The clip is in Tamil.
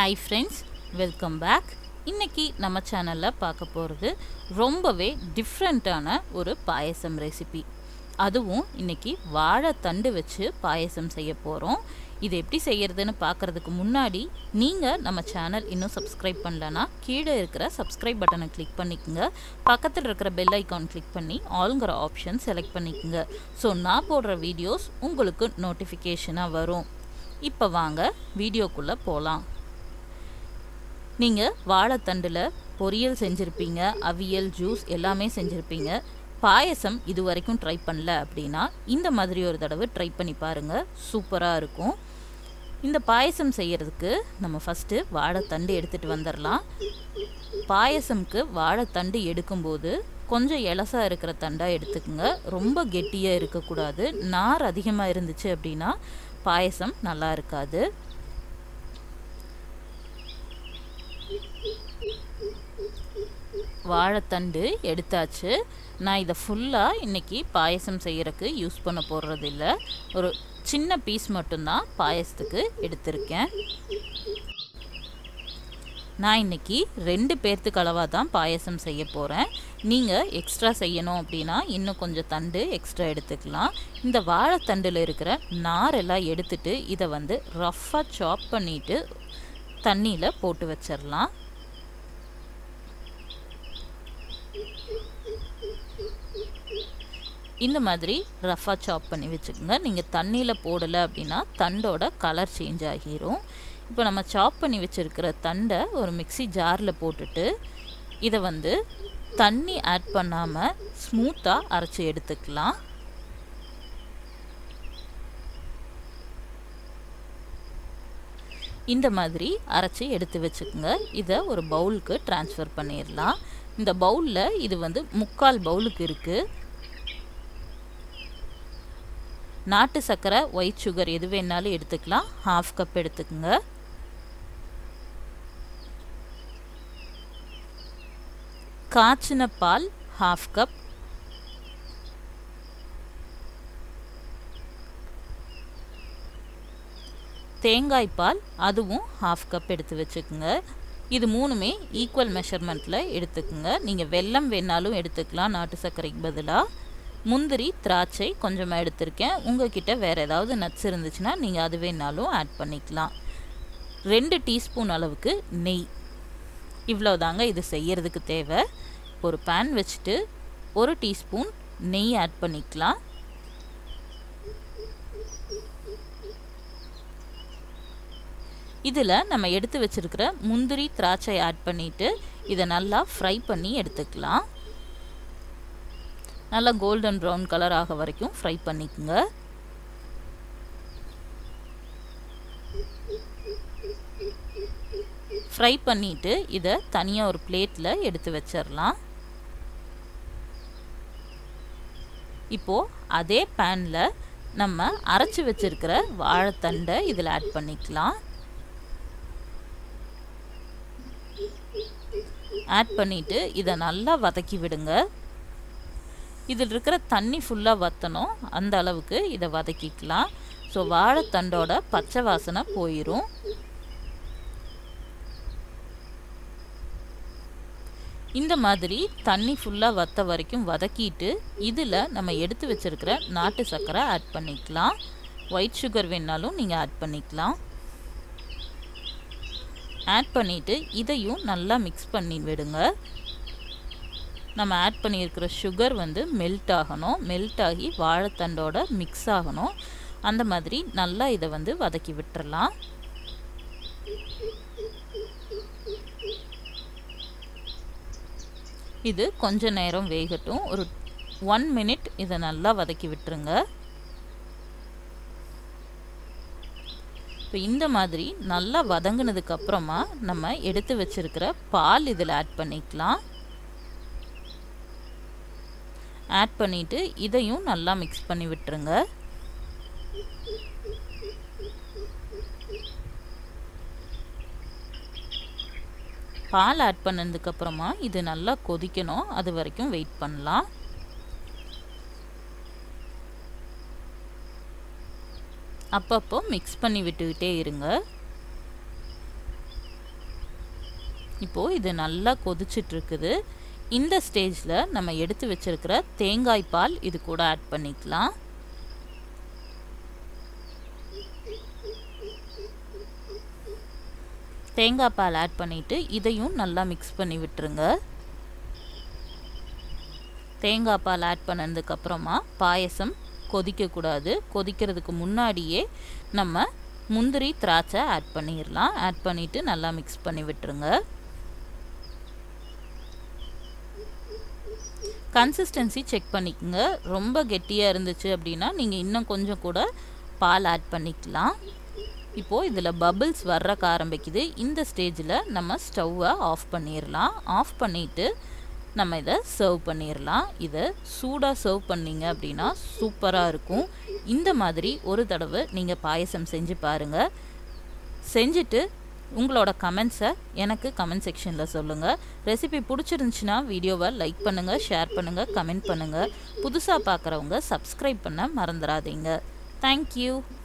ஹாய் ஃப்ரெண்ட்ஸ் வெல்கம் பேக் இன்னைக்கு நம்ம சேனலில் பார்க்க போகிறது ரொம்பவே டிஃப்ரெண்ட்டான ஒரு பாயசம் ரெசிபி அதுவும் இன்னைக்கு வாழைத்தண்டு வச்சு பாயசம் செய்ய போகிறோம் இது எப்படி செய்யறதுன்னு பார்க்குறதுக்கு முன்னாடி நீங்கள் நம்ம சேனல் இன்னும் சப்ஸ்கிரைப் பண்ணலனா கீழே இருக்கிற சப்ஸ்கிரைப் பட்டனை கிளிக் பண்ணிக்கோங்க பக்கத்தில் இருக்கிற பெல் ஐக்கான் கிளிக் பண்ணி ஆளுங்கிற ஆப்ஷன் செலக்ட் பண்ணிக்கோங்க ஸோ நான் போடுற வீடியோஸ் உங்களுக்கு நோட்டிஃபிகேஷனாக வரும் இப்போ வாங்க வீடியோக்குள்ளே போகலாம் நீங்கள் வாழைத்தண்டில் பொரியல் செஞ்சுருப்பீங்க அவியல் ஜூஸ் எல்லாமே செஞ்சுருப்பீங்க பாயசம் இது வரைக்கும் ட்ரை பண்ணல அப்படின்னா இந்த மாதிரி ஒரு தடவை ட்ரை பண்ணி பாருங்கள் சூப்பராக இருக்கும் இந்த பாயசம் செய்கிறதுக்கு நம்ம ஃபஸ்ட்டு வாழைத்தண்டு எடுத்துகிட்டு வந்துடலாம் பாயசம்க்கு வாழைத்தண்டு எடுக்கும்போது கொஞ்சம் எலசாக இருக்கிற தண்டாக எடுத்துக்கோங்க ரொம்ப கெட்டியாக இருக்கக்கூடாது நார் அதிகமாக இருந்துச்சு அப்படின்னா பாயசம் நல்லா இருக்காது வாழைத்தண்டு எடுத்தாச்சு நான் இதை ஃபுல்லாக இன்றைக்கி பாயசம் செய்கிறதுக்கு யூஸ் பண்ண போடுறது இல்லை ஒரு சின்ன பீஸ் மட்டும்தான் பாயசத்துக்கு எடுத்திருக்கேன் நான் இன்றைக்கி ரெண்டு பேர்த்துக்கு அளவாக தான் பாயசம் செய்ய போகிறேன் நீங்கள் எக்ஸ்ட்ரா செய்யணும் அப்படின்னா இன்னும் கொஞ்சம் தண்டு எக்ஸ்ட்ரா எடுத்துக்கலாம் இந்த வாழைத்தண்டில் இருக்கிற நாரெல்லாம் எடுத்துட்டு இதை வந்து ரஃப்பாக சாப் பண்ணிவிட்டு தண்ணியில் போட்டு வச்சிடலாம் இந்த மாதிரி ரஃபாக சாப் பண்ணி வச்சுக்கோங்க நீங்கள் தண்ணியில் போடலை அப்படின்னா தண்டோட கலர் சேஞ்ச் ஆகிரும் இப்போ நம்ம சாப் பண்ணி வச்சுருக்கிற தண்டை ஒரு மிக்சி ஜாரில் போட்டுட்டு இதை வந்து தண்ணி ஆட் பண்ணாமல் ஸ்மூத்தாக அரைச்சி எடுத்துக்கலாம் இந்த மாதிரி அரைச்சி எடுத்து வச்சுக்கோங்க இதை ஒரு பவுலுக்கு ட்ரான்ஸ்ஃபர் பண்ணிடலாம் இந்த பவுலில் இது வந்து முக்கால் பவுலுக்கு இருக்குது நாட்டு சர்க்கரை ஒயிட் சுகர் எது வேணாலும் எடுத்துக்கலாம் ஹாஃப் கப் எடுத்துக்கோங்க காய்ச்சின பால் ஹாஃப் கப் தேங்காய் பால் அதுவும் ஹாஃப் கப் எடுத்து வச்சுக்கோங்க இது மூணுமே ஈக்குவல் மெஷர்மெண்ட்டில் எடுத்துக்கோங்க நீங்கள் வெல்லம் வேணாலும் எடுத்துக்கலாம் நாட்டு சர்க்கரைக்கு பதிலாக முந்திரி திராட்சை கொஞ்சமாக எடுத்திருக்கேன் உங்ககிட்ட வேறு ஏதாவது நட்ஸ் இருந்துச்சுன்னா நீங்கள் அது வேணாலும் ஆட் பண்ணிக்கலாம் ரெண்டு டீஸ்பூன் அளவுக்கு நெய் இவ்வளோ தாங்க இது செய்யறதுக்கு தேவை ஒரு பேன் வச்சுட்டு ஒரு டீஸ்பூன் நெய் ஆட் பண்ணிக்கலாம் இதில் நம்ம எடுத்து வச்சுருக்கிற முந்திரி திராட்சை ஆட் பண்ணிவிட்டு இதை நல்லா ஃப்ரை பண்ணி எடுத்துக்கலாம் நல்லா கோல்டன் ப்ரௌன் கலர் ஆக வரைக்கும் ஃப்ரை பண்ணிக்கோங்க ஃப்ரை பண்ணிவிட்டு இதை தனியாக ஒரு பிளேட்டில் எடுத்து வச்சிடலாம் இப்போது அதே பேனில் நம்ம அரைச்சி வச்சிருக்கிற வாழைத்தண்டை இதில் ஆட் பண்ணிக்கலாம் ஆட் பண்ணிவிட்டு இதை நல்லா வதக்கி விடுங்க இதில் இருக்கிற தண்ணி ஃபுல்லாக வற்றணும் அந்த அளவுக்கு இதை வதக்கிக்கலாம் ஸோ வாழைத்தண்டோட பச்சை வாசனை போயிடும் இந்த மாதிரி தண்ணி ஃபுல்லாக வத்த வரைக்கும் வதக்கிட்டு இதில் நம்ம எடுத்து வச்சுருக்கிற நாட்டு சர்க்கரை ஆட் பண்ணிக்கலாம் ஒயிட் சுகர் வேணாலும் நீங்கள் ஆட் பண்ணிக்கலாம் ஆட் பண்ணிவிட்டு இதையும் நல்லா மிக்ஸ் பண்ணி விடுங்க நம்ம ஆட் பண்ணியிருக்கிற சுகர் வந்து மெல்ட் ஆகணும் மெல்ட் ஆகி வாழைத்தண்டோட மிக்ஸ் ஆகணும் அந்த மாதிரி நல்லா இதை வந்து வதக்கி விட்டுறலாம் இது கொஞ்ச நேரம் வேகட்டும் ஒரு ஒன் மினிட் இதை நல்லா வதக்கி விட்டுருங்க இப்போ இந்த மாதிரி நல்லா வதங்கினதுக்கு அப்புறமா நம்ம எடுத்து வச்சிருக்கிற பால் இதில் ஆட் பண்ணிக்கலாம் ஆட் பண்ணிவிட்டு இதையும் நல்லா மிக்ஸ் பண்ணி விட்டுருங்க பால் ஆட் பண்ணதுக்கப்புறமா இது நல்லா கொதிக்கணும் அது வரைக்கும் வெயிட் பண்ணலாம் அப்பப்போ மிக்ஸ் பண்ணி விட்டுக்கிட்டே இருங்க இப்போது இது நல்லா கொதிச்சிட்ருக்குது இந்த ஸ்டேஜில் நம்ம எடுத்து வச்சிருக்கிற தேங்காய் பால் இது கூட ஆட் பண்ணிக்கலாம் தேங்காய் பால் ஆட் பண்ணிவிட்டு இதையும் நல்லா மிக்ஸ் பண்ணி விட்டுருங்க தேங்காய் பால் ஆட் பண்ணதுக்கப்புறமா பாயசம் கொதிக்கக்கூடாது கொதிக்கிறதுக்கு முன்னாடியே நம்ம முந்திரி திராட்சை ஆட் பண்ணிடலாம் ஆட் பண்ணிவிட்டு நல்லா மிக்ஸ் பண்ணி விட்டுருங்க கன்சிஸ்டன்சி செக் பண்ணிக்கோங்க ரொம்ப கெட்டியாக இருந்துச்சு அப்படின்னா நீங்கள் இன்னும் கொஞ்சம் கூட பால் ஆட் பண்ணிக்கலாம் இப்போது இதில் பபிள்ஸ் வர்றக்க ஆரம்பிக்குது இந்த ஸ்டேஜில் நம்ம ஸ்டவ்வை ஆஃப் பண்ணிடலாம் ஆஃப் பண்ணிவிட்டு நம்ம இதை சர்வ் பண்ணிடலாம் இதை சூடாக சர்வ் பண்ணிங்க அப்படின்னா சூப்பராக இருக்கும் இந்த மாதிரி ஒரு தடவை நீங்கள் பாயசம் செஞ்சு பாருங்கள் செஞ்சுட்டு உங்களோட கமெண்ட்ஸை எனக்கு கமெண்ட் செக்ஷனில் சொல்லுங்கள் ரெசிபி பிடிச்சிருந்துச்சுன்னா வீடியோவை லைக் பண்ணுங்கள் ஷேர் பண்ணுங்கள் கமெண்ட் பண்ணுங்கள் புதுசாக பார்க்குறவங்க சப்ஸ்கிரைப் பண்ண மறந்துடாதீங்க தேங்க்யூ